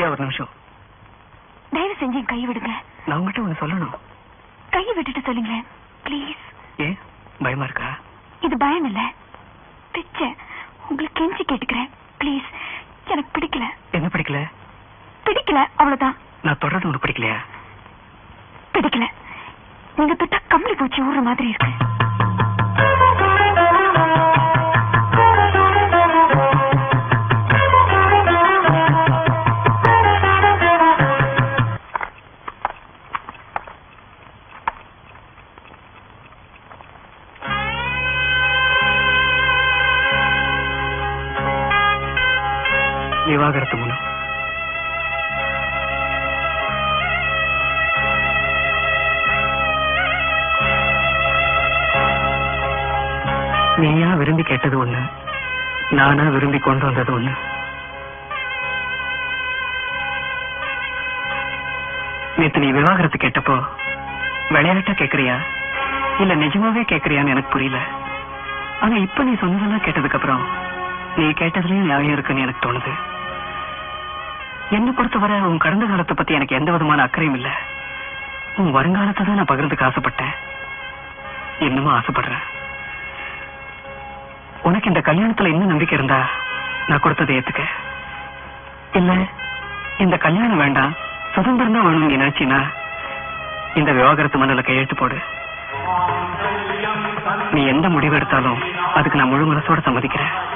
வித்யா ஒரு நிமிஷம் தயவு செஞ்சு என் கையை விடுங்க நான் உங்ககிட்ட ஒண்ணு சொல்லணும் கையை விட்டுட்டு சொல்லுங்களேன் ப்ளீஸ் ஏன் பயமா இருக்கா இது பயம் இல்ல பிச்சை உங்களுக்கு கெஞ்சி கேட்டுக்கிறேன் ப்ளீஸ் எனக்கு பிடிக்கல என்ன பிடிக்கல பிடிக்கல அவ்வளவுதான் நான் தொடர்றது உனக்கு பிடிக்கலையா பிடிக்கல நீங்க தொட்டா கம்பளி பூச்சி ஊறுற மாதிரி இருக்கு விவாகரத்து மூலம் நீயா விரும்பி கேட்டது ஒண்ணு நானா விரும்பி கொண்டு வந்தது ஒண்ணு நேத்து நீ விவாகரத்து கேட்டப்போ விளையாட்டா கேக்குறியா இல்ல நிஜமாவே கேக்குறியான்னு எனக்கு புரியல ஆனா இப்ப நீ சொன்னதெல்லாம் கேட்டதுக்கு அப்புறம் நீ கேட்டதுலயும் நியாயம் இருக்குன்னு எனக்கு தோணுது என்ன பொறுத்தவரை உன் கடந்த காலத்தை பத்தி எனக்கு எந்த விதமான அக்கறையும் இல்ல உன் வருங்காலத்தை தான் நான் பகிர்ந்துக்க ஆசைப்பட்டேன் இன்னமும் ஆசைப்படுறேன் உனக்கு இந்த கல்யாணத்துல இன்னும் நம்பிக்கை இருந்தா நான் கொடுத்ததை ஏத்துக்க இல்ல இந்த கல்யாணம் வேண்டாம் சுதந்திரம் தான் வேணும் நீ நினைச்சினா இந்த விவாகரத்து மண்ணில் கையெழுத்து போடு நீ எந்த முடிவு எடுத்தாலும் அதுக்கு நான் முழு மனசோட சம்மதிக்கிறேன்